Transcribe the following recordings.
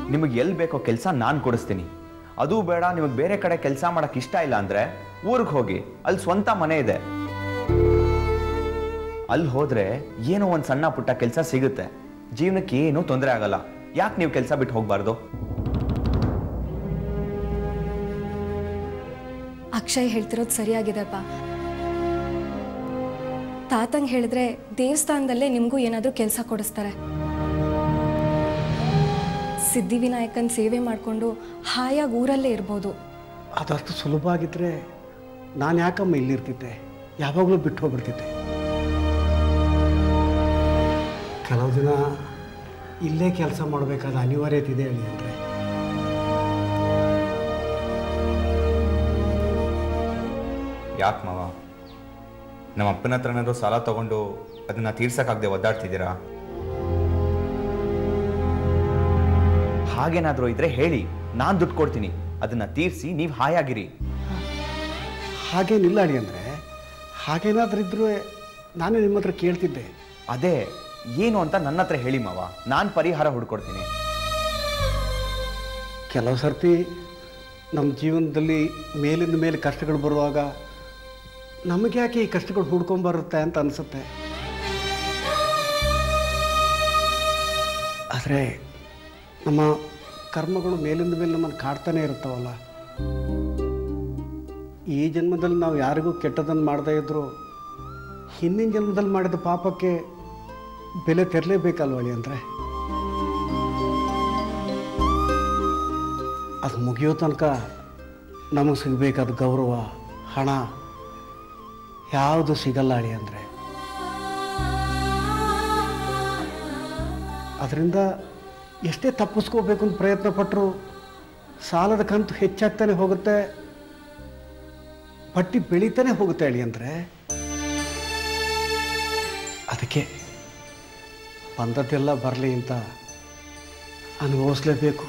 ನಿಮಗೆ ಎಲ್ಲಿ ಬೇಕೋ ಕೆಲಸ ನಾನು ಕೊಡಿಸ್ತೀನಿ ಅದು ಬೇಡ ನಿಮಗೆ ಬೇರೆ ಕಡೆ ಕೆಲಸ ಮಾಡಕ್ಕೆ ಇಷ್ಟ ಇಲ್ಲ ಅಂದರೆ ಊರಿಗೆ ಹೋಗಿ ಅಲ್ಲಿ ಸ್ವಂತ ಮನೆ ಇದೆ ಅಲ್ಲಿ ಹೋದ್ರೆ ಏನೋ ಒಂದು ಸಣ್ಣ ಪುಟ್ಟ ಕೆಲಸ ಸಿಗುತ್ತೆ ಜೀವನಕ್ಕೆ ಏನೂ ತೊಂದರೆ ಆಗಲ್ಲ ಯಾಕೆ ನೀವು ಕೆಲಸ ಬಿಟ್ಟು ಹೋಗಬಾರ್ದು ಅಕ್ಷಯ್ ಹೇಳ್ತಿರೋದು ಸರಿಯಾಗಿದೆಪ್ಪ ತಾತಂಗೆ ಹೇಳಿದ್ರೆ ದೇವಸ್ಥಾನದಲ್ಲೇ ನಿಮಗೂ ಏನಾದರೂ ಕೆಲಸ ಕೊಡಿಸ್ತಾರೆ ಸಿದ್ಧಿವಿನಾಯಕನ ಸೇವೆ ಮಾಡಿಕೊಂಡು ಹಾಯಾಗಿ ಊರಲ್ಲೇ ಇರ್ಬೋದು ಅದಷ್ಟು ಸುಲಭ ಆಗಿದ್ದರೆ ನಾನು ಯಾಕಮ್ಮ ಇಲ್ಲಿರ್ತಿದ್ದೆ ಯಾವಾಗಲೂ ಬಿಟ್ಟು ಹೋಗ್ಬಿಡ್ತಿದ್ದೆ ಕೆಲವು ದಿನ ಇಲ್ಲೇ ಕೆಲಸ ಮಾಡಬೇಕಾದ ಅನಿವಾರ್ಯತೆ ಇದೆ ಹೇಳಿ ಅಂದರೆ ಯಾಕೆ ಮಾವ ನಮ್ಮ ಅಪ್ಪನ ಹತ್ರನಾದ್ರು ಸಾಲ ತಗೊಂಡು ಅದನ್ನ ತೀರ್ಸಕ್ಕಾಗದೆ ಒದ್ದಾಡ್ತಿದ್ದೀರಾ ಹಾಗೇನಾದ್ರೂ ಇದ್ರೆ ಹೇಳಿ ನಾನು ದುಡ್ಡು ಕೊಡ್ತೀನಿ ಅದನ್ನ ತೀರಿಸಿ ನೀವು ಹಾಯಾಗಿರಿ ಹಾಗೇನಿಲ್ಲ ಅಳಿ ಅಂದರೆ ಹಾಗೇನಾದ್ರೂ ಇದ್ರೂ ನಾನೇ ನಿಮ್ಮ ಹತ್ರ ಕೇಳ್ತಿದ್ದೆ ಅದೇ ಏನು ಅಂತ ನನ್ನ ಹತ್ರ ಹೇಳಿ ಮಾವ ನಾನು ಪರಿಹಾರ ಹುಡ್ಕೊಡ್ತೀನಿ ಕೆಲವು ಸರ್ತಿ ನಮ್ಮ ಜೀವನದಲ್ಲಿ ಮೇಲಿಂದ ಮೇಲೆ ಕಷ್ಟಗಳು ಬರುವಾಗ ನಮಗೆ ಯಾಕೆ ಈ ಕಷ್ಟಗಳು ಹುಡ್ಕೊಂಬರುತ್ತೆ ಅಂತ ಅನಿಸುತ್ತೆ ಆದರೆ ನಮ್ಮ ಕರ್ಮಗಳು ಮೇಲಿಂದ ಮೇಲೆ ನಮ್ಮನ್ನು ಕಾಡ್ತಾನೆ ಇರ್ತಾವಲ್ಲ ಈ ಜನ್ಮದಲ್ಲಿ ನಾವು ಯಾರಿಗೂ ಕೆಟ್ಟದನ್ನು ಮಾಡದೇ ಇದ್ದರೂ ಹಿಂದಿನ ಜನ್ಮದಲ್ಲಿ ಮಾಡಿದ ಪಾಪಕ್ಕೆ ಬೆಲೆ ತೆರಲೇಬೇಕಲ್ವಳಿ ಅಂದರೆ ಅದು ಮುಗಿಯೋ ತನಕ ನಮಗೆ ಸಿಗಬೇಕಾದ ಗೌರವ ಹಣ ಯಾವುದು ಸಿಗಲ್ಲ ಅಳಿ ಅಂದರೆ ಅದರಿಂದ ಎಷ್ಟೇ ತಪ್ಪಿಸ್ಕೋಬೇಕು ಅಂತ ಪ್ರಯತ್ನ ಪಟ್ಟರು ಸಾಲದ ಕಂತು ಹೆಚ್ಚಾಗ್ತಾನೆ ಹೋಗುತ್ತೆ ಪಟ್ಟಿ ಬೆಳೀತಾನೆ ಹೋಗುತ್ತೆ ಅಳಿ ಅಂದರೆ ಅದಕ್ಕೆ ಬಂದದ್ದೆಲ್ಲ ಬರಲಿ ಅಂತ ಅನುಭವಿಸ್ಲೇಬೇಕು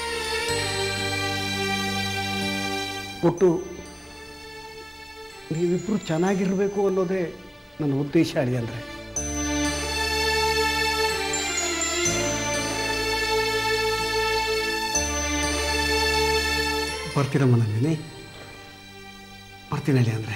ಒಟ್ಟು ನೀವಿಬ್ಬರು ಚೆನ್ನಾಗಿರಬೇಕು ಅನ್ನೋದೇ ನನ್ನ ಉದ್ದೇಶ ಅಳಿ ಅಂದರೆ ಬರ್ತೀರಮ್ಮ ನಂದಿನಿ ಬರ್ತೀನಿ ಅಳಿ ಅಂದರೆ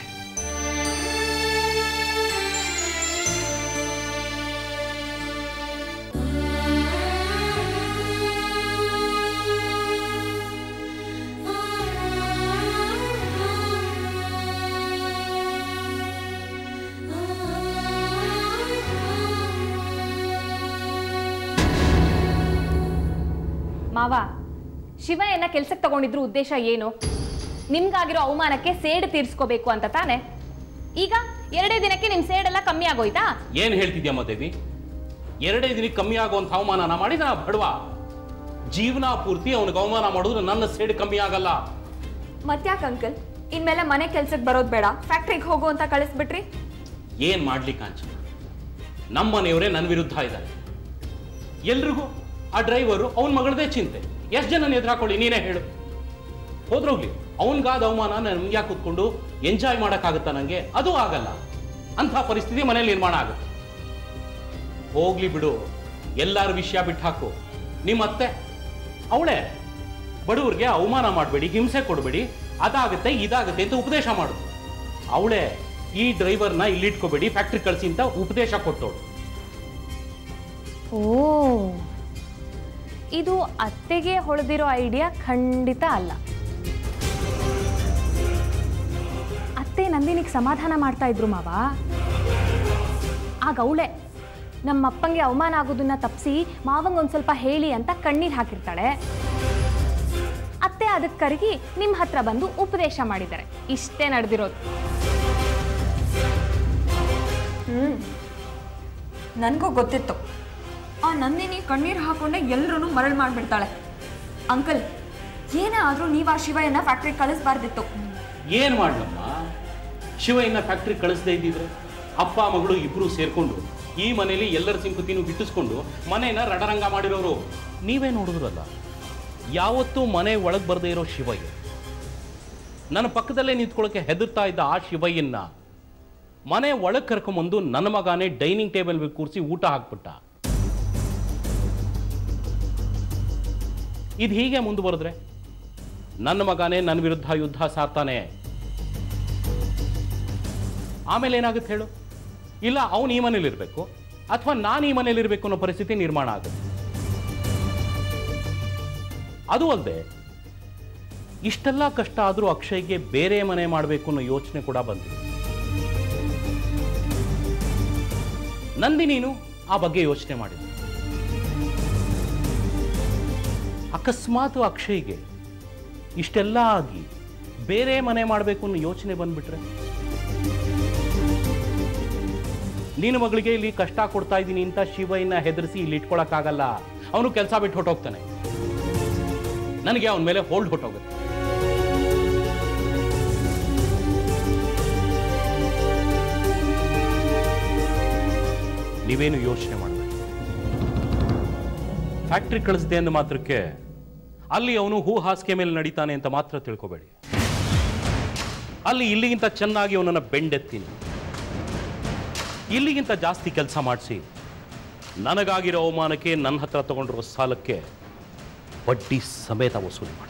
ಮಾವ ಶಿವ ಏನ ಕೆಲ್ಸಕ್ಕೆ ತಗೊಂಡಿದ್ರು ಉದ್ದೇಶ ಏನು ನಿಮ್ಗಾಗಿರೋ ಅವಮಾನಕ್ಕೆ ಸೇಡು ತೀರ್ಸ್ಕೋಬೇಕು ಅಂತ ತಾನೆ ಈಗ ಎರಡೇ ದಿನಕ್ಕೆ ನಿಮ್ ಸೇಡೆಲ್ಲ ಕಮ್ಮಿ ಆಗೋಯ್ತಾ ಏನ್ ಹೇಳ್ತಿದ್ಯಮ್ಮ ದೇವಿ ಎರಡೇ ದಿನಕ್ಕೆ ಕಮ್ಮಿ ಆಗುವಂತ ಅವಮಾನನ ಮಾಡಿದ ಬಡವ ಜೀವನ ಪೂರ್ತಿ ಅವನಿಗೆ ಅವಮಾನ ಮಾಡಿದ್ರೆ ನನ್ನ ಸೇಡು ಕಮ್ಮಿ ಆಗಲ್ಲ ಮತ್ಯಾಕ್ ಅಂಕಲ್ ಇನ್ಮೇಲೆ ಮನೆ ಕೆಲ್ಸಕ್ಕೆ ಬರೋದು ಬೇಡ ಫ್ಯಾಕ್ಟ್ರಿಗೆ ಹೋಗು ಅಂತ ಕಳಿಸ್ಬಿಟ್ರಿ ಏನ್ ಮಾಡ್ಲಿ ಕಾಂಚ ನಮ್ಮ ಮನೆಯವರೇ ನನ್ನ ವಿರುದ್ಧ ಇದ್ದಾರೆ ಎಲ್ರಿಗೂ ಆ ಡ್ರೈವರು ಅವನ ಮಗಳದೇ ಚಿಂತೆ ಎಷ್ಟು ಜನ ಎದುರಾಕೊಳ್ಳಿ ನೀನೇ ಹೇಳು ಹೋದ್ರೋಗ್ಲಿ ಅವನ್ಗಾದ ಅವಮಾನ ನಮ್ಗೆ ಯಾಕೆ ಕೂತ್ಕೊಂಡು ಎಂಜಾಯ್ ಮಾಡೋಕ್ಕಾಗುತ್ತಾ ನನಗೆ ಅದು ಆಗಲ್ಲ ಅಂಥ ಪರಿಸ್ಥಿತಿ ಮನೇಲಿ ನಿರ್ಮಾಣ ಆಗುತ್ತೆ ಹೋಗ್ಲಿ ಬಿಡು ಎಲ್ಲಾರ ವಿಷಯ ಬಿಟ್ಟು ಹಾಕು ನಿಮ್ಮ ಅತ್ತೆ ಅವಳೇ ಬಡವ್ರಿಗೆ ಅವಮಾನ ಮಾಡಬೇಡಿ ಹಿಂಸೆ ಕೊಡಬೇಡಿ ಅದಾಗುತ್ತೆ ಇದಾಗುತ್ತೆ ಅಂತ ಉಪದೇಶ ಮಾಡು ಅವಳೇ ಈ ಡ್ರೈವರ್ನ ಇಲ್ಲಿಟ್ಕೋಬೇಡಿ ಫ್ಯಾಕ್ಟ್ರಿ ಕಳಿಸಿ ಅಂತ ಉಪದೇಶ ಕೊಟ್ಟೋಳು ಓ ಇದು ಅತ್ತೆಗೆ ಹೊಳೆದಿರೋ ಐಡಿಯಾ ಖಂಡಿತ ಅಲ್ಲ ಅತ್ತೆ ನಂದಿನಿಗೆ ಸಮಾಧಾನ ಮಾಡ್ತಾ ಇದ್ರು ಮಾವ ಆಗ ಅವಳೆ ನಮ್ಮಪ್ಪಂಗೆ ಅವಮಾನ ಆಗೋದನ್ನ ತಪ್ಪಿಸಿ ಮಾವಂಗೆ ಒಂದು ಸ್ವಲ್ಪ ಹೇಳಿ ಅಂತ ಕಣ್ಣೀರು ಹಾಕಿರ್ತಾಳೆ ಅತ್ತೆ ಅದಕ್ಕೆ ಕರಗಿ ನಿಮ್ಮ ಹತ್ರ ಬಂದು ಉಪದೇಶ ಮಾಡಿದ್ದಾರೆ ಇಷ್ಟೇ ನಡೆದಿರೋದು ಹ್ಮ್ ನನಗೂ ಗೊತ್ತಿತ್ತು ಆ ನಂದಿನಿ ಕಣ್ಣೀರು ಹಾಕೊಂಡೆ ಎಲ್ರೂ ಮರಳು ಮಾಡಿಬಿಡ್ತಾಳೆ ಅಂಕಲ್ ಏನೇ ಆದರೂ ನೀವು ಆ ಶಿವಯ್ಯನ ಫ್ಯಾಕ್ಟ್ರಿಗೆ ಕಳಿಸ್ಬಾರ್ದಿತ್ತು ಏನ್ ಮಾಡ್ಲಮ್ಮ ಶಿವ ಇನ್ನ ಫ್ಯಾಕ್ಟ್ರಿ ಕಳಿಸದೇ ಇದ್ದಿದ್ರೆ ಅಪ್ಪ ಮಗಳು ಇಬ್ರು ಸೇರ್ಕೊಂಡು ಈ ಮನೇಲಿ ಎಲ್ಲರ ಸಿಂಪತಿನೂ ಗಿಟ್ಟಿಸ್ಕೊಂಡು ಮನೇನ ರಣರಂಗ ಮಾಡಿರೋರು ನೀವೇ ನೋಡಿದ್ರಲ್ಲ ಯಾವತ್ತೂ ಮನೆ ಒಳಗೆ ಬರದೇ ಇರೋ ಶಿವಯ್ಯ ನನ್ನ ಪಕ್ಕದಲ್ಲೇ ನಿಂತ್ಕೊಳ್ಳೋಕೆ ಹೆದರ್ತಾ ಇದ್ದ ಆ ಶಿವಯ್ಯನ್ನ ಮನೆ ಒಳಗೆ ಕರ್ಕೊಂಬಂದು ನನ್ನ ಮಗನೇ ಡೈನಿಂಗ್ ಟೇಬಲ್ ಮೇಲೆ ಕೂರಿಸಿ ಊಟ ಹಾಕ್ಬಿಟ್ಟ ಇದು ಹೀಗೆ ಮುಂದುವರೆದ್ರೆ ನನ್ನ ಮಗನೇ ನನ್ನ ವಿರುದ್ಧ ಯುದ್ಧ ಸಾರ್ತಾನೆ ಆಮೇಲೆ ಏನಾಗುತ್ತೆ ಹೇಳು ಇಲ್ಲ ಅವನು ಈ ಮನೇಲಿರಬೇಕು ಅಥವಾ ನಾನು ಈ ಮನೇಲಿರಬೇಕು ಅನ್ನೋ ಪರಿಸ್ಥಿತಿ ನಿರ್ಮಾಣ ಆಗುತ್ತೆ ಅದು ಅಲ್ಲದೆ ಇಷ್ಟೆಲ್ಲ ಕಷ್ಟ ಆದರೂ ಅಕ್ಷಯ್ಗೆ ಬೇರೆ ಮನೆ ಮಾಡಬೇಕು ಅನ್ನೋ ಯೋಚನೆ ಕೂಡ ಬಂದಿದೆ ನಂದಿನೀನು ಆ ಬಗ್ಗೆ ಯೋಚನೆ ಮಾಡಿದ ಅಕಸ್ಮಾತ್ ಅಕ್ಷಯ್ಗೆ ಇಷ್ಟೆಲ್ಲ ಆಗಿ ಬೇರೆ ಮನೆ ಮಾಡಬೇಕು ಅನ್ನೋ ಯೋಚನೆ ಬಂದ್ಬಿಟ್ರೆ ನೀನು ಮಗಳಿಗೆ ಇಲ್ಲಿ ಕಷ್ಟ ಕೊಡ್ತಾ ಇದ್ದೀನಿ ಅಂತ ಶಿವಯ್ಯನ ಹೆದರಿಸಿ ಇಲ್ಲಿ ಇಟ್ಕೊಳಕ್ಕಾಗಲ್ಲ ಅವನು ಕೆಲಸ ಬಿಟ್ಟು ಹೊಟ್ಟೋಗ್ತಾನೆ ನನಗೆ ಅವನ ಮೇಲೆ ಹೋಲ್ಡ್ ಹೊಟ್ಟೋಗುತ್ತೆ ನೀವೇನು ಯೋಚನೆ ಮಾಡಬೇಕು ಫ್ಯಾಕ್ಟ್ರಿ ಕಳಿಸ್ದೆ ಅಂದ ಮಾತ್ರಕ್ಕೆ ಅಲ್ಲಿ ಅವನು ಹೂ ಹಾಸಿಗೆ ಮೇಲೆ ನಡೀತಾನೆ ಅಂತ ಮಾತ್ರ ತಿಳ್ಕೊಬೇಡಿ ಅಲ್ಲಿ ಇಲ್ಲಿಗಿಂತ ಚೆನ್ನಾಗಿ ಅವನನ್ನು ಬೆಂಡೆತ್ತೀನಿ ಇಲ್ಲಿಗಿಂತ ಜಾಸ್ತಿ ಕೆಲಸ ಮಾಡಿಸಿ ನನಗಾಗಿರೋ ಅವಮಾನಕ್ಕೆ ನನ್ನ ಹತ್ರ ತಗೊಂಡಿರೋ ಸಾಲಕ್ಕೆ ಬಡ್ಡಿ ಸಮೇತ ವಸೂಲಿ ಮಾಡ್ತೀನಿ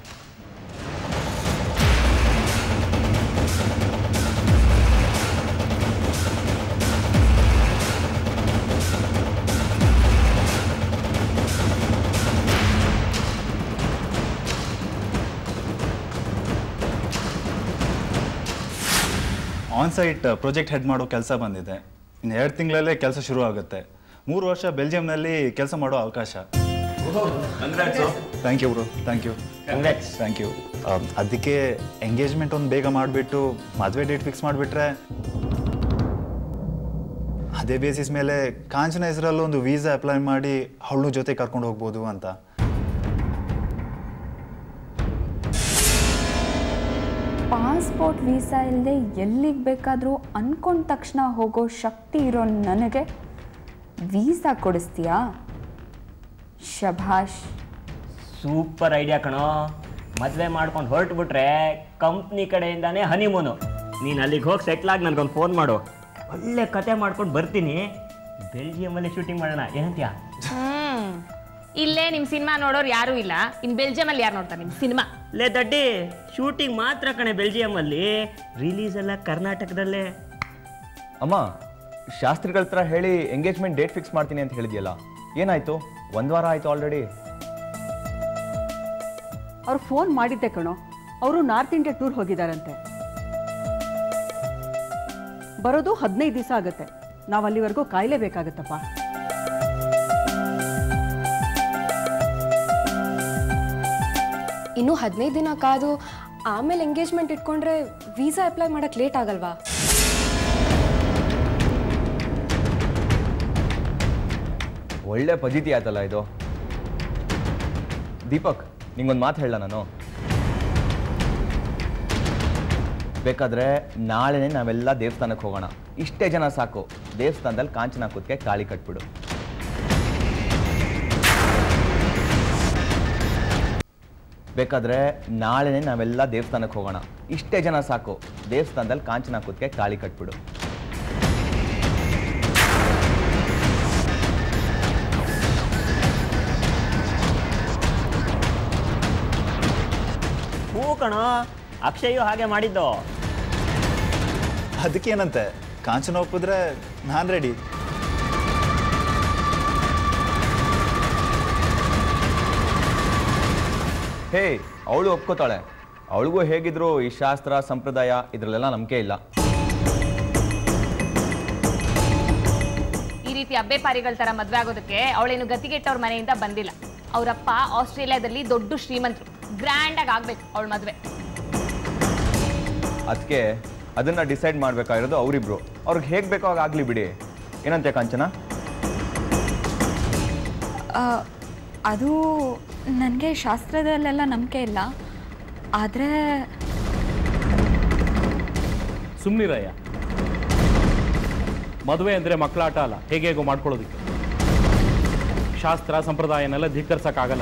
ಆನ್ ಸೈಟ್ ಪ್ರಾಜೆಕ್ಟ್ ಹೆಡ್ ಮಾಡೋ ಕೆಲಸ ಬಂದಿದೆ ಇನ್ನು ಎರಡು ತಿಂಗಳಲ್ಲೇ ಕೆಲಸ ಶುರು ಆಗುತ್ತೆ ಮೂರು ವರ್ಷ ಬೆಲ್ಜಿಯಂನಲ್ಲಿ ಕೆಲಸ ಮಾಡೋ ಅವಕಾಶ thank you bro thank you thank you ಅದಕ್ಕೆ ಎಂಗೇಜ್ಮೆಂಟ್ ಒಂದು ಬೇಗ ಮಾಡಿಬಿಟ್ಟು ಮದುವೆ ಡೇಟ್ ಫಿಕ್ಸ್ ಮಾಡಿಬಿಟ್ರೆ ಅದೇ ಬೇಸಿಸ್ ಮೇಲೆ ಕಾಂಚನ ಹೆಸರಲ್ಲೂ ಒಂದು ವೀಸಾ ಅಪ್ಲೈ ಮಾಡಿ ಅವಳು ಜೊತೆ ಕರ್ಕೊಂಡು ಹೋಗ್ಬೋದು ಅಂತ ಪಾಸ್ಪೋರ್ಟ್ ವೀಸಾ ಇಲ್ಲದೆ ಎಲ್ಲಿಗೆ ಬೇಕಾದರೂ ಅಂದ್ಕೊಂಡ ತಕ್ಷಣ ಹೋಗೋ ಶಕ್ತಿ ಇರೋ ನನಗೆ ವೀಸಾ ಕೊಡಿಸ್ತೀಯಾ ಶಭಾಷ್ ಸೂಪರ್ ಐಡಿಯಾ ಕಣೋ ಮದುವೆ ಮಾಡ್ಕೊಂಡು ಹೊರಟ್ಬಿಟ್ರೆ ಕಂಪ್ನಿ ಕಡೆಯಿಂದಾನೇ ಹನಿಮೂನು ನೀನು ಅಲ್ಲಿಗೆ ಹೋಗಿ ಸೆಟ್ಲಾಗಿ ನನಗೊಂದು ಫೋನ್ ಮಾಡು ಒಳ್ಳೆ ಕತೆ ಮಾಡ್ಕೊಂಡು ಬರ್ತೀನಿ ಬೆಲ್ಜಿಯಮಲ್ಲಿ ಶೂಟಿಂಗ್ ಮಾಡೋಣ ಏನಂತೀಯ ಹ್ಮ್ ಇಲ್ಲೇ ನಿಮ್ಮ ಸಿನಿಮಾ ನೋಡೋರು ಯಾರೂ ಇಲ್ಲ ಇನ್ನು ಬೆಲ್ಜಿಯಮಲ್ಲಿ ಯಾರು ನೋಡ್ತಾರೆ ನಿಮ್ಮ ಸಿನಿಮಾ ಲೇ ದಡ್ಡಿ ಶೂಟಿಂಗ್ ಮಾತ್ರ ಕಣೆ ಬೆಲ್ಜಿಯಮಲ್ಲಿ ರಿಲೀಸ್ ಎಲ್ಲ ಕರ್ನಾಟಕದಲ್ಲೇ ಅಮ್ಮ ಶಾಸ್ತ್ರಿಗಳ ಹತ್ರ ಹೇಳಿ ಎಂಗೇಜ್ಮೆಂಟ್ ಡೇಟ್ ಫಿಕ್ಸ್ ಮಾಡ್ತೀನಿ ಅಂತ ಹೇಳಿದ್ಯಲ್ಲ ಏನಾಯ್ತು ಒಂದು ವಾರ ಆಯ್ತು ಆಲ್ರೆಡಿ ಅವ್ರು ಫೋನ್ ಮಾಡಿದ್ದೆ ಕಣೋ ಅವರು ನಾರ್ತ್ ಇಂಡಿಯಾ ಟೂರ್ ಹೋಗಿದ್ದಾರಂತೆ ಬರೋದು ಹದಿನೈದು ದಿವಸ ಆಗುತ್ತೆ ನಾವು ಅಲ್ಲಿವರೆಗೂ ಕಾಯಲೇಬೇಕಾಗತ್ತಪ್ಪ ಇನ್ನೂ ಹದಿನೈದು ದಿನ ಕಾದು ಆಮೇಲೆ ಎಂಗೇಜ್ಮೆಂಟ್ ಇಟ್ಕೊಂಡ್ರೆ ವೀಸಾ ಅಪ್ಲೈ ಮಾಡಕ್ಕೆ ಲೇಟ್ ಆಗಲ್ವಾ ಒಳ್ಳೆ ಪಜಿತಿ ಆಯ್ತಲ್ಲ ಇದು ದೀಪಕ್ ನಿಂಗೊಂದು ಮಾತು ಹೇಳ ನಾನು ಬೇಕಾದ್ರೆ ನಾಳೆನೇ ನಾವೆಲ್ಲ ದೇವಸ್ಥಾನಕ್ಕೆ ಹೋಗೋಣ ಇಷ್ಟೇ ಜನ ಸಾಕು ದೇವಸ್ಥಾನದಲ್ಲಿ ಕಾಂಚನ ಕೂತ್ಕೆ ಕಾಳಿ ಕಟ್ಬಿಡು ಬೇಕಾದ್ರೆ ನಾಳೆನೇ ನಾವೆಲ್ಲ ದೇವಸ್ಥಾನಕ್ಕೆ ಹೋಗೋಣ ಇಷ್ಟೇ ಜನ ಸಾಕು ದೇವಸ್ಥಾನದಲ್ಲಿ ಕಾಂಚನ ಕೂತ್ಕೆ ಕಾಳಿ ಕಟ್ಬಿಡು ಹೂ ಕಣೋ ಅಕ್ಷಯು ಹಾಗೆ ಮಾಡಿದ್ದು ಅದಕ್ಕೇನಂತೆ ಕಾಂಚನ ಒಪ್ಪಿದ್ರೆ ನಾನು ರೆಡಿ ಹೇ ಅವಳು ಒಪ್ಕೋತಾಳೆ ಅವಳಿಗೂ ಹೇಗಿದ್ರು ಈ ಶಾಸ್ತ್ರ ಸಂಪ್ರದಾಯ ಇದ್ರಲ್ಲೆಲ್ಲ ನಂಬಿಕೆ ಇಲ್ಲ ಈ ರೀತಿ ಅಬ್ಬೆ ಪಾರಿಗಳ ಥರ ಮದುವೆ ಆಗೋದಕ್ಕೆ ಅವಳೇನು ಗತಿಗೆಟ್ಟವ್ರ ಮನೆಯಿಂದ ಬಂದಿಲ್ಲ ಅವರಪ್ಪ ಆಸ್ಟ್ರೇಲಿಯಾದಲ್ಲಿ ದೊಡ್ಡ ಶ್ರೀಮಂತರು ಗ್ರ್ಯಾಂಡಾಗಿ ಆಗ್ಬೇಕು ಅವಳ ಮದುವೆ ಅದಕ್ಕೆ ಅದನ್ನ ಡಿಸೈಡ್ ಮಾಡ್ಬೇಕಾಗಿರೋದು ಅವರಿಬ್ರು ಅವ್ರಿಗೆ ಹೇಗೆ ಬೇಕೋ ಹಾಗೆ ಆಗ್ಲಿ ಬಿಡಿ ಏನಂತೆ ಕಾಂಚನ ಆ, ಅದು ನನಗೆ ಶಾಸ್ತ್ರದಲ್ಲೆಲ್ಲ ನಂಬಿಕೆ ಇಲ್ಲ ಆದರೆ ಸುಮ್ಮನಿರಯ್ಯ ಮದುವೆ ಅಂದರೆ ಮಕ್ಕಳಾಟ ಅಲ್ಲ ಹೇಗೆ ಹೇಗೋ ಮಾಡ್ಕೊಳ್ಳೋದಕ್ಕೆ ಶಾಸ್ತ್ರ ಸಂಪ್ರದಾಯನೆಲ್ಲ ಧಿಕ್ಕರ್ಸಕ್ಕಾಗಲ್ಲ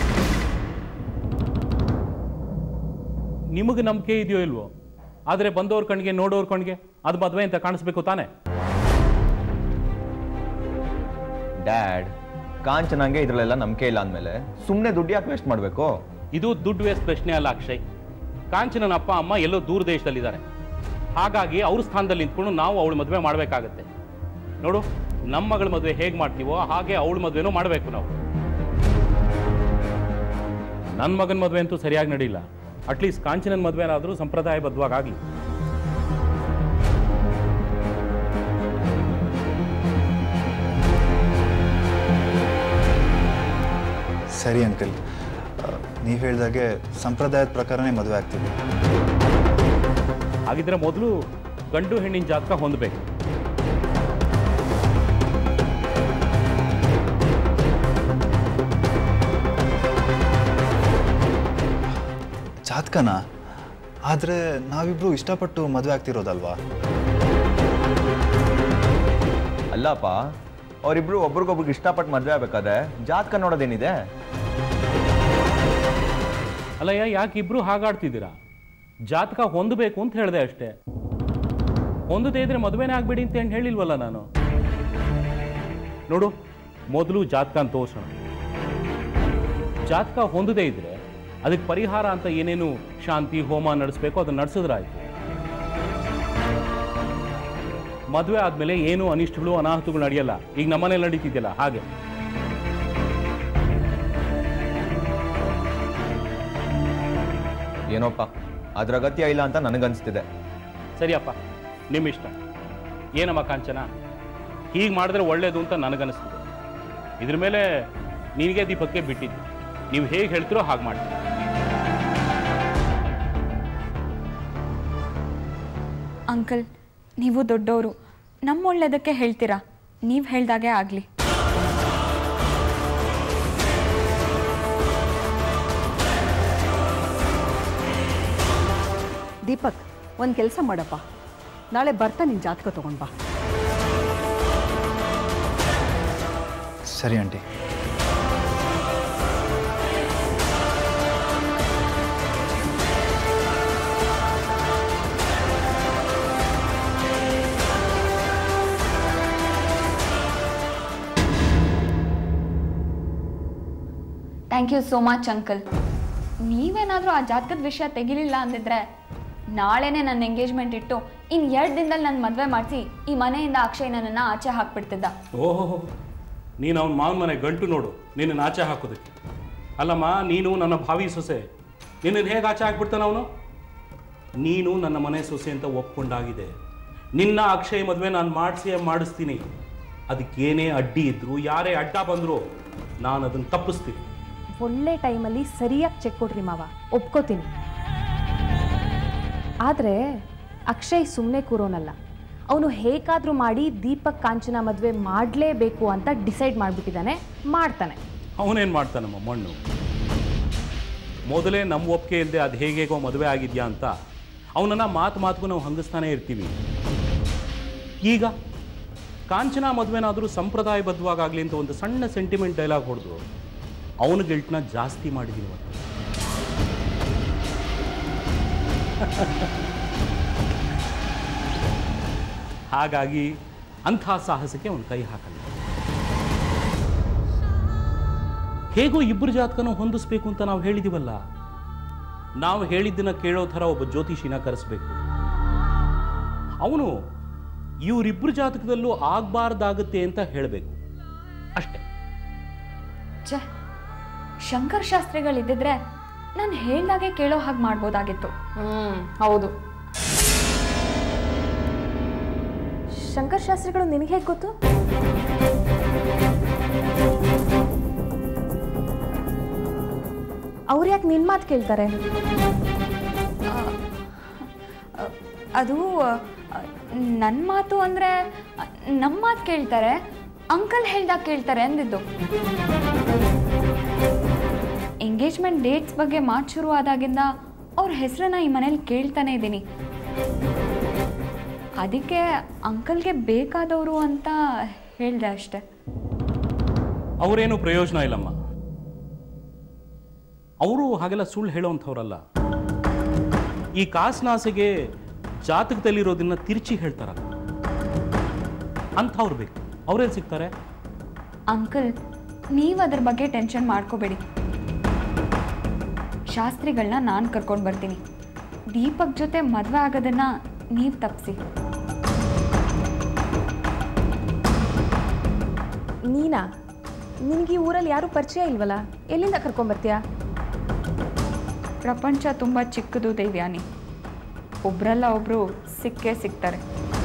ನಿಮಗೆ ನಂಬಿಕೆ ಇದೆಯೋ ಇಲ್ವೋ ಆದರೆ ಬಂದವ್ರ ಕಣ್ಗೆ ನೋಡೋರ್ ಕಣ್ಗೆ ಅದು ಮದುವೆ ಅಂತ ಕಾಣಿಸ್ಬೇಕು ತಾನೇ ಡ್ಯಾಡ್ ಕಾಂಚನಂಗೆ ಇದ್ರಲ್ಲೆಲ್ಲ ನಂಬಿಕೆ ಇಲ್ಲ ಅಂದಮೇಲೆ ಸುಮ್ಮನೆ ದುಡ್ಡು ಯಾಕೆ ವೇಸ್ಟ್ ಮಾಡಬೇಕು ಇದು ದುಡ್ಡು ವೇಸ್ಟ್ ಪ್ರಶ್ನೆ ಅಲ್ಲ ಅಕ್ಷಯ್ ಕಾಂಚನನ ಅಪ್ಪ ಅಮ್ಮ ಎಲ್ಲೋ ದೂರ ದೇಶದಲ್ಲಿದ್ದಾರೆ ಹಾಗಾಗಿ ಅವ್ರ ಸ್ಥಾನದಲ್ಲಿ ನಿಂತ್ಕೊಂಡು ನಾವು ಅವಳ ಮದುವೆ ಮಾಡಬೇಕಾಗತ್ತೆ ನೋಡು ನಮ್ಮ ಮಗಳ ಮದುವೆ ಹೇಗೆ ಮಾಡ್ತೀವೋ ಹಾಗೆ ಅವಳ ಮದುವೆನೂ ಮಾಡಬೇಕು ನಾವು ನನ್ನ ಮಗನ ಮದುವೆ ಅಂತೂ ಸರಿಯಾಗಿ ನಡೀಲ್ಲ ಅಟ್ಲೀಸ್ಟ್ ಕಾಂಚನನ ಮದುವೆನಾದರೂ ಸಂಪ್ರದಾಯಬದ್ಧವಾಗಲಿ ಸರಿ ಅಂಕಲ್ ನೀವು ಹೇಳ್ದಾಗೆ ಸಂಪ್ರದಾಯದ ಪ್ರಕಾರನೇ ಮದುವೆ ಆಗ್ತೀವಿ ಹಾಗಿದ್ರೆ ಮೊದಲು ಗಂಡು ಹೆಣ್ಣಿನ ಜಾತಕ ಹೊಂದಬೇಕು ಜಾತಕನ ಆದರೆ ನಾವಿಬ್ರು ಇಷ್ಟಪಟ್ಟು ಮದುವೆ ಆಗ್ತಿರೋದಲ್ವಾ ಅಲ್ಲಪ್ಪ ಅವರಿಬ್ರು ಒಬ್ರಿಗೊಬ್ರಿಗೆ ಇಷ್ಟಪಟ್ಟು ಮದುವೆ ಆಗ್ಬೇಕಾದ್ರೆ ಜಾತಕ ನೋಡೋದೇನಿದೆ ಅಲ್ಲಯ್ಯ ಯಾಕೆ ಇಬ್ರು ಹಾಗಾಡ್ತಿದ್ದೀರಾ ಜಾತಕ ಹೊಂದಬೇಕು ಅಂತ ಹೇಳಿದೆ ಅಷ್ಟೇ ಹೊಂದದೇ ಇದ್ರೆ ಮದುವೆನೇ ಆಗ್ಬೇಡಿ ಅಂತ ಏನು ಹೇಳಿಲ್ವಲ್ಲ ನಾನು ನೋಡು ಮೊದಲು ಜಾತಕ ಅಂತ ತೋರ್ಸೋಣ ಜಾತಕ ಹೊಂದದೇ ಇದ್ರೆ ಅದಕ್ಕೆ ಪರಿಹಾರ ಅಂತ ಏನೇನು ಶಾಂತಿ ಹೋಮ ನಡೆಸ್ಬೇಕು ಅದನ್ನ ನಡೆಸಿದ್ರಾಯ್ತು ಮದುವೆ ಆದ್ಮೇಲೆ ಏನು ಅನಿಷ್ಟಗಳು ಅನಾಹುತಗಳು ನಡೆಯಲ್ಲ ಈಗ ನಮ್ಮನೇಲಿ ನಡೀತಿದ್ಯಲ್ಲ ಹಾಗೆ ಏನೋಪ್ಪ ಅದ್ರ ಅಗತ್ಯ ಇಲ್ಲ ಅಂತ ನನಗನ್ಸ್ತಿದೆ ಸರಿಯಪ್ಪ ನಿಮ್ಮ ಇಷ್ಟ ಏನಮ್ಮ ಕಾಂಚನ ಹೀಗೆ ಮಾಡಿದ್ರೆ ಒಳ್ಳೇದು ಅಂತ ನನಗನ್ನಿಸ್ತಿದೆ ಇದ್ರ ಮೇಲೆ ನಿನಗೆ ದೀಪಕ್ಕೆ ಬಿಟ್ಟಿದ್ದು ನೀವು ಹೇಗೆ ಹೇಳ್ತೀರೋ ಹಾಗೆ ಮಾಡ್ತೀನಿ ಅಂಕಲ್ ನೀವು ದೊಡ್ಡವರು ನಮ್ಮ ಒಳ್ಳೇದಕ್ಕೆ ಹೇಳ್ತೀರಾ ನೀವು ಹೇಳ್ದಾಗೆ ಆಗಲಿ ದೀಪಕ್ ಒಂದು ಕೆಲಸ ಮಾಡಪ್ಪ ನಾಳೆ ಬರ್ತಾ ನಿನ್ನ ಜಾತಕ ತೊಗೊಂಡು ಬಾ ಸರಿ aunty thank you so much uncle ನೀವೇನಾದರೂ ಆ ಜಾತಕದ ವಿಷಯ ತೆಗಿಲಿಲ್ಲ ಅಂದಿದ್ರೆ ನಾಳೆನೇ ನನ್ನ ಎಂಗೇಜ್ಮೆಂಟ್ ಇಟ್ಟು ಇನ್ನು ಎರಡು ದಿನದಲ್ಲಿ ನನ್ನ ಮದುವೆ ಮಾಡಿಸಿ ಈ ಮನೆಯಿಂದ ಅಕ್ಷಯ್ ನನ್ನನ್ನು ಆಚೆ ಹಾಕ್ಬಿಡ್ತಿದ್ದ ಓಹೋ ನೀನು ಅವನ ಮಾವನ ಮನೆ ಗಂಟು ನೋಡು ನಿನ್ನ ಆಚೆ ಹಾಕೋದಕ್ಕೆ ಅಲ್ಲಮ್ಮ ನೀನು ನನ್ನ ಭಾವಿ ಸೊಸೆ ನಿನ್ನನ್ನು ಹೇಗೆ ಆಚೆ ಹಾಕ್ಬಿಡ್ತಾನ ಅವನು ನೀನು ನನ್ನ ಮನೆ ಸೊಸೆ ಅಂತ ಒಪ್ಕೊಂಡಾಗಿದೆ ನಿನ್ನ ಅಕ್ಷಯ್ ಮದುವೆ ನಾನು ಮಾಡಿಸಿ ಮಾಡಿಸ್ತೀನಿ ಅದಕ್ಕೇನೇ ಅಡ್ಡಿ ಇದ್ರು ಯಾರೇ ಅಡ್ಡ ಬಂದರೂ ನಾನು ಅದನ್ನು ತಪ್ಪಿಸ್ತೀನಿ ಒಳ್ಳೆ ಟೈಮಲ್ಲಿ ಸರಿಯಾಗಿ ಚೆಕ್ ಕೊಡ್ರಿ ಮಾವ ಒಪ್ಕೋತೀನಿ ಆದರೆ ಅಕ್ಷಯ್ ಸುಮ್ಮನೆ ಕೂರೋನಲ್ಲ ಅವನು ಹೇಗಾದರೂ ಮಾಡಿ ದೀಪಕ್ ಕಾಂಚನ ಮದುವೆ ಮಾಡಲೇಬೇಕು ಅಂತ ಡಿಸೈಡ್ ಮಾಡಿಬಿಟ್ಟಿದ್ದಾನೆ ಮಾಡ್ತಾನೆ ಅವನೇನು ಮಾಡ್ತಾನಮ್ಮ ಮಣ್ಣು ಮೊದಲೇ ನಮ್ಮ ಒಪ್ಪಿಗೆ ಇಲ್ಲದೆ ಅದು ಹೇಗೇಗೋ ಮದುವೆ ಆಗಿದ್ಯಾ ಅಂತ ಅವನನ್ನು ಮಾತು ಮಾತುಗೂ ನಾವು ಹಂಗಿಸ್ತಾನೆ ಇರ್ತೀವಿ ಈಗ ಕಾಂಚನ ಮದುವೆನಾದರೂ ಸಂಪ್ರದಾಯಬದ್ಧವಾಗಲಿ ಅಂತ ಒಂದು ಸಣ್ಣ ಸೆಂಟಿಮೆಂಟ್ ಡೈಲಾಗ್ ಹೊಡೆದು ಅವನ ಗಿಲ್ಟ್ನ ಜಾಸ್ತಿ ಮಾಡಿದೀನಿ ಇವತ್ತು ಹಾಗಾಗಿ ಅಂಥ ಸಾಹಸಕ್ಕೆ ಅವನು ಕೈ ಹಾಕಲ್ಲ ಹೇಗೋ ಇಬ್ಬರು ಜಾತಕನೂ ಹೊಂದಿಸ್ಬೇಕು ಅಂತ ನಾವು ಹೇಳಿದೀವಲ್ಲ ನಾವು ಹೇಳಿದ್ದನ್ನ ಕೇಳೋ ಥರ ಒಬ್ಬ ಜ್ಯೋತಿಷಿನ ಕರೆಸ್ಬೇಕು ಅವನು ಇವರಿಬ್ಬರು ಜಾತಕದಲ್ಲೂ ಆಗಬಾರ್ದಾಗುತ್ತೆ ಅಂತ ಹೇಳಬೇಕು ಅಷ್ಟೇ ಛೆ ಶಂಕರ್ ಶಾಸ್ತ್ರಿಗಳಿದ್ದಿದ್ರೆ ನಾನು ಹೇಳ್ದಾಗೆ ಕೇಳೋ ಹಾಗೆ ಮಾಡ್ಬೋದಾಗಿತ್ತು ಹ್ಮ್ ಹೌದು ಶಂಕರ್ ಶಾಸ್ತ್ರಿಗಳು ನಿನಗೆ ಹೇಗೆ ಗೊತ್ತು ಅವ್ರು ಯಾಕೆ ನಿನ್ನ ಮಾತು ಕೇಳ್ತಾರೆ ಅದು ನನ್ನ ಮಾತು ಅಂದರೆ ನಮ್ಮ ಮಾತು ಕೇಳ್ತಾರೆ ಅಂಕಲ್ ಹೇಳ್ದಾಗ ಕೇಳ್ತಾರೆ ಅಂದಿದ್ದು ಎಂಗೇಜ್ಮೆಂಟ್ ಡೇಟ್ಸ್ ಬಗ್ಗೆ ಮಾತು ಶುರು ಆದಾಗಿಂದ ಅವ್ರ ಹೆಸರನ್ನ ಈ ಮನೇಲಿ ಕೇಳ್ತಾನೆ ಇದ್ದೀನಿ ಅದಕ್ಕೆ ಅಂಕಲ್ಗೆ ಬೇಕಾದವರು ಅಂತ ಹೇಳಿದೆ ಅಷ್ಟೆ ಅವರೇನು ಪ್ರಯೋಜನ ಇಲ್ಲಮ್ಮ ಅವರು ಹಾಗೆಲ್ಲ ಸುಳ್ಳು ಹೇಳೋವಂಥವ್ರಲ್ಲ ಈ ಕಾಸ್ನಾಸೆಗೆ ಜಾತಕದಲ್ಲಿರೋದನ್ನ ತಿರ್ಚಿ ಹೇಳ್ತಾರಲ್ಲ ಅಂಥವ್ರು ಬೇಕು ಅವ್ರೇನು ಸಿಗ್ತಾರೆ ಅಂಕಲ್ ನೀವು ಅದ್ರ ಬಗ್ಗೆ ಟೆನ್ಷನ್ ಮಾಡ್ಕೋಬೇಡಿ ಶಾಸ್ತ್ರಿಗಳನ್ನ ನಾನು ಕರ್ಕೊಂಡು ಬರ್ತೀನಿ ದೀಪಕ್ ಜೊತೆ ಮದುವೆ ಆಗೋದನ್ನ ನೀವು ತಪ್ಪಿಸಿ ನೀನಾ ನಿನಗೆ ಈ ಊರಲ್ಲಿ ಯಾರೂ ಪರಿಚಯ ಇಲ್ವಲ್ಲ ಎಲ್ಲಿಂದ ಕರ್ಕೊಂಬರ್ತೀಯಾ ಪ್ರಪಂಚ ತುಂಬ ಚಿಕ್ಕದು ದೇವ್ಯಾನಿ ಒಬ್ರಲ್ಲ ಒಬ್ರು ಸಿಕ್ಕೇ ಸಿಗ್ತಾರೆ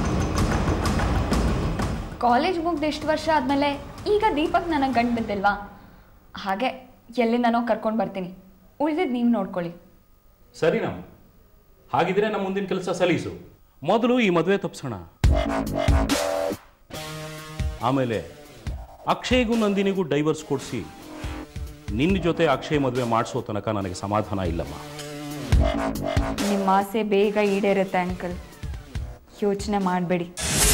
ಕಾಲೇಜ್ ಮುಗ್ದು ಎಷ್ಟು ವರ್ಷ ಆದಮೇಲೆ ಈಗ ದೀಪಕ್ ನನಗೆ ಗಂಡು ಬಿದ್ದಿಲ್ವಾ ಹಾಗೆ ಎಲ್ಲಿಂದನೋ ಕರ್ಕೊಂಡು ಬರ್ತೀನಿ ಉಳಿದಿದ್ದು ನೀವು ನೋಡ್ಕೊಳ್ಳಿ ಸರಿನಾ ಹಾಗಿದ್ರೆ ನಮ್ಮ ಮುಂದಿನ ಕೆಲಸ ಸಲೀಸು ಮೊದಲು ಈ ಮದುವೆ ತಪ್ಪಿಸೋಣ ಆಮೇಲೆ ಅಕ್ಷಯ್ಗೂ ನಂದಿನಿಗೂ ಡೈವರ್ಸ್ ಕೊಡಿಸಿ ನಿನ್ನ ಜೊತೆ ಅಕ್ಷಯ್ ಮದುವೆ ಮಾಡಿಸೋ ತನಕ ನನಗೆ ಸಮಾಧಾನ ಇಲ್ಲಮ್ಮ ನಿಮ್ಮ ಆಸೆ ಬೇಗ ಈಡೇರುತ್ತೆ ಅಂಕಲ್ ಯೋಚನೆ ಮಾಡಬೇಡಿ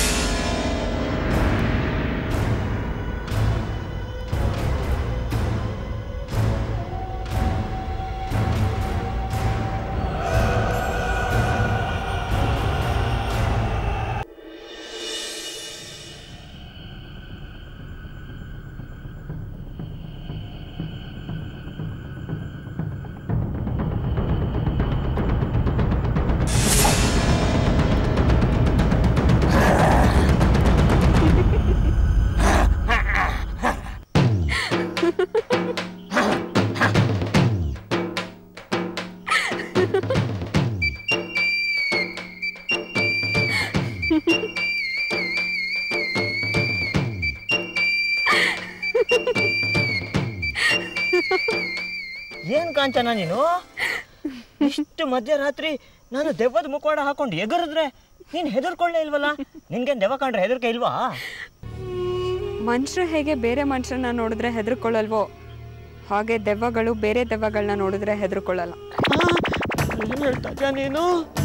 ಏನ್ ಕಾಂಚನ ನೀನು ಇಷ್ಟು ಮಧ್ಯರಾತ್ರಿ ನಾನು ದೆವ್ವದ ಮುಖವಾಡ ಹಾಕೊಂಡು ಎಗರಿದ್ರೆ ನೀನು ಹೆದರ್ಕೊಳ್ಳೇ ಇಲ್ವಲ್ಲ ನಿನ್ಗೇನು ದೆವ್ವ ಕಂಡ್ರೆ ಹೆದರ್ಕೆ ಇಲ್ವಾ ಮನುಷ್ಯರು ಹೇಗೆ ಬೇರೆ ಮನುಷ್ಯರನ್ನ ನೋಡಿದ್ರೆ ಹೆದರ್ಕೊಳ್ಳಲ್ವೋ ಹಾಗೆ ದೆವ್ವಗಳು ಬೇರೆ ದೆವ್ವಗಳನ್ನ ನೋಡಿದ್ರೆ ಹೆದರ್ಕೊಳ್ಳಲ್ಲ ಏನ್ ಹೇಳ್ತಾ ಇದ್ಯಾ ನೀನು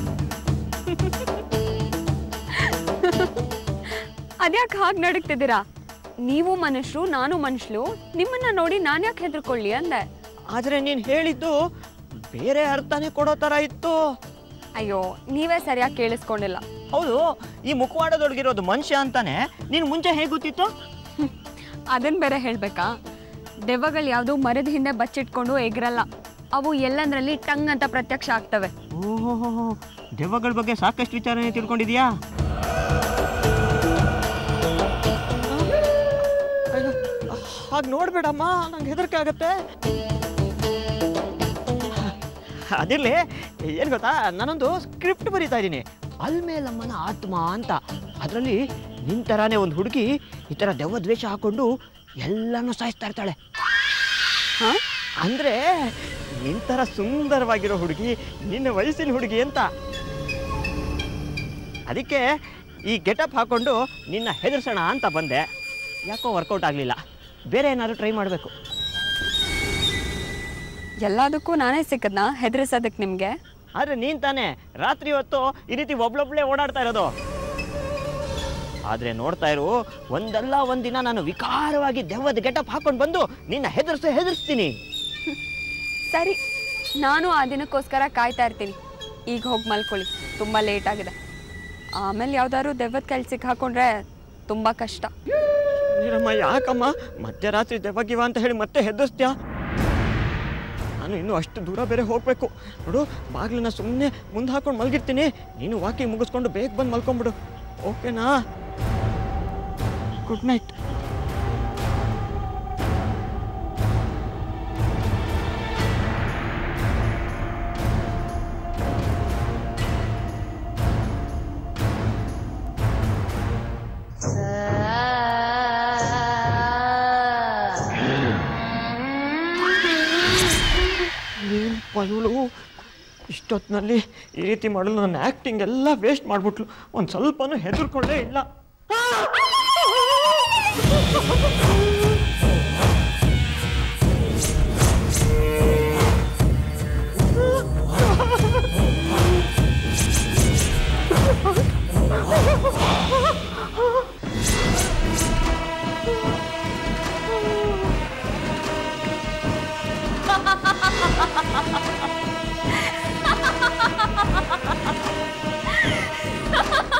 ಅದ್ಯಾಕೆ ಹಾಗೆ ನಡಕ್ತಿದ್ದೀರಾ ನೀವು ಮನುಷ್ಯರು ನಾನು ಮನುಷ್ಯರು ನಿಮ್ಮನ್ನ ನೋಡಿ ನಾನು ಯಾಕೆ ಹೆದರ್ಕೊಳ್ಳಿ ಅಂದೆ ಆದ್ರೆ ನೀನ್ ಹೇಳಿದ್ದು ಬೇರೆ ಅರ್ಥನೇ ಕೊಡೋ ತರ ಇತ್ತು ಅಯ್ಯೋ ನೀವೇ ಸರಿಯಾಗಿ ಕೇಳಿಸ್ಕೊಂಡಿಲ್ಲ ಹೌದು ಈ ಮುಖವಾಡದೊಳಗಿರೋದು ಮನುಷ್ಯ ಅಂತಾನೆ ನೀನ್ ಮುಂಚೆ ಹೇಗೆ ಗೊತ್ತಿತ್ತು ಅದನ್ನ ಬೇರೆ ಹೇಳ್ಬೇಕಾ ದೆವ್ವಗಳು ಯಾವುದು ಮರದ ಹಿಂದೆ ಬಚ್ಚಿಟ್ಕೊಂಡು ಎಗರಲ್ಲ ಅವು ಎಲ್ಲಂದ್ರಲ್ಲಿ ಟಂಗ್ ಅಂತ ಪ್ರತ್ಯಕ್ಷ ಆಗ್ತವೆ ಓಹೋ ದೆವ್ವಗಳ ಬಗ್ಗೆ ಸಾಕಷ್ಟು ವಿಚಾರನೆ ತಿಳ್ಕೊಂಡಿದ್ಯಾ ಹಾಗೆ ನೋಡ್ಬೇಡಮ್ಮ ನಂಗೆ ಹೆದರಿಕೆ ಆಗತ್ತೆ ಅದಿರ್ಲಿ ಏನು ಗೊತ್ತಾ ನಾನೊಂದು ಸ್ಕ್ರಿಪ್ಟ್ ಬರೀತಾ ಇದ್ದೀನಿ ಅಲ್ಮೇಲಮ್ಮನ ಆತ್ಮ ಅಂತ ಅದರಲ್ಲಿ ನಿನ್ ಥರಾನೇ ಒಂದು ಹುಡುಗಿ ಈ ಥರ ದೆವ್ವ ದ್ವೇಷ ಹಾಕೊಂಡು ಎಲ್ಲನೂ ಸಾಯಿಸ್ತಾ ಇರ್ತಾಳೆ ಅಂದ್ರೆ ನಿನ್ ಥರ ಸುಂದರವಾಗಿರೋ ಹುಡುಗಿ ನಿನ್ನ ವಯಸ್ಸಿನ ಹುಡುಗಿ ಅಂತ ಅದಕ್ಕೆ ಈ ಗೆಟಪ್ ಹಾಕೊಂಡು ನಿನ್ನ ಹೆದರ್ಸೋಣ ಅಂತ ಬಂದೆ ಯಾಕೋ ವರ್ಕೌಟ್ ಆಗಲಿಲ್ಲ ಬೇರೆ ಏನಾದ್ರು ಟ್ರೈ ಮಾಡಬೇಕು ಎಲ್ಲದಕ್ಕೂ ನಾನೇ ಸಿಕ್ಕದ್ನಾ ಹೆದರ್ಸೋದಕ್ಕೆ ನಿಮಗೆ ಆದರೆ ನೀನು ತಾನೇ ರಾತ್ರಿ ಹೊತ್ತು ಈ ರೀತಿ ಒಬ್ಳೊಬ್ಳೆ ಓಡಾಡ್ತಾ ಇರೋದು ಆದರೆ ನೋಡ್ತಾ ಇರು ಒಂದಲ್ಲ ಒಂದಿನ ನಾನು ವಿಕಾರವಾಗಿ ದೆವ್ವದ ಗೆಟಪ್ ಹಾಕೊಂಡು ಬಂದು ನಿನ್ನ ಹೆದರ್ಸು ಹೆದರ್ಸ್ತೀನಿ ಸರಿ ನಾನು ಆ ದಿನಕ್ಕೋಸ್ಕರ ಕಾಯ್ತಾ ಇರ್ತೀನಿ ಈಗ ಹೋಗಿ ಮಲ್ಕೊಳ್ಳಿ ತುಂಬ ಲೇಟ್ ಆಗಿದೆ ಆಮೇಲೆ ಯಾವ್ದಾದ್ರು ದೆವ್ವದ ಕೈಲಿ ಸಿಕ್ಕಾಕೊಂಡ್ರೆ ತುಂಬ ಕಷ್ಟ ನೀರಮ್ಮ ಯಾಕಮ್ಮ ಮಧ್ಯರಾತ್ರಿ ದೆವ್ವಗಿವ ಅಂತ ಹೇಳಿ ಮತ್ತೆ ಹೆದರ್ಸ್ತ್ಯಾ ನಾನು ಇನ್ನೂ ಅಷ್ಟು ದೂರ ಬೇರೆ ಹೋಗಬೇಕು ನೋಡು ಬಾಗಿಲನ್ನ ಸುಮ್ಮನೆ ಮುಂದೆ ಹಾಕೊಂಡು ಮಲಗಿರ್ತೀನಿ ನೀನು ವಾಕಿಂಗ್ ಮುಗಿಸ್ಕೊಂಡು ಬೇಗ ಬಂದು ಮಲ್ಕೊಂಬಿಡು ಓಕೆನಾ ಗುಡ್ ನೈಟ್ ಏನಪ್ಪ ಇವಳು ಇಷ್ಟೊತ್ತಿನಲ್ಲಿ ಈ ರೀತಿ ಮಾಡಲು ನನ್ನ ಆ್ಯಕ್ಟಿಂಗ್ ಎಲ್ಲ ವೇಸ್ಟ್ ಮಾಡಿಬಿಟ್ಲು ಒಂದು ಸ್ವಲ್ಪನೂ ಹೆದರ್ಕೊಳ್ಳೇ ಇಲ್ಲ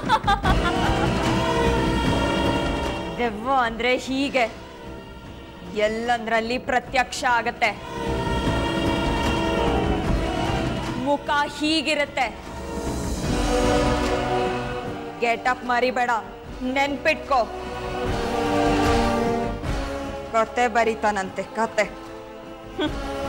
ದೆವ್ವ ಅಂದರೆ ಹೀಗೆ ಎಲ್ಲಂದ್ರಲ್ಲಿ ಪ್ರತ್ಯಕ್ಷ ಆಗತ್ತೆ ಮುಖ ಹೀಗಿರುತ್ತೆ ಗೆಟಪ್ ಮರಿಬೇಡ ನೆನ್ಪಿಟ್ಕೋ ಕತೆ ಬರೀತಾನಂತೆ ಕತೆ ಹ್ಮ್.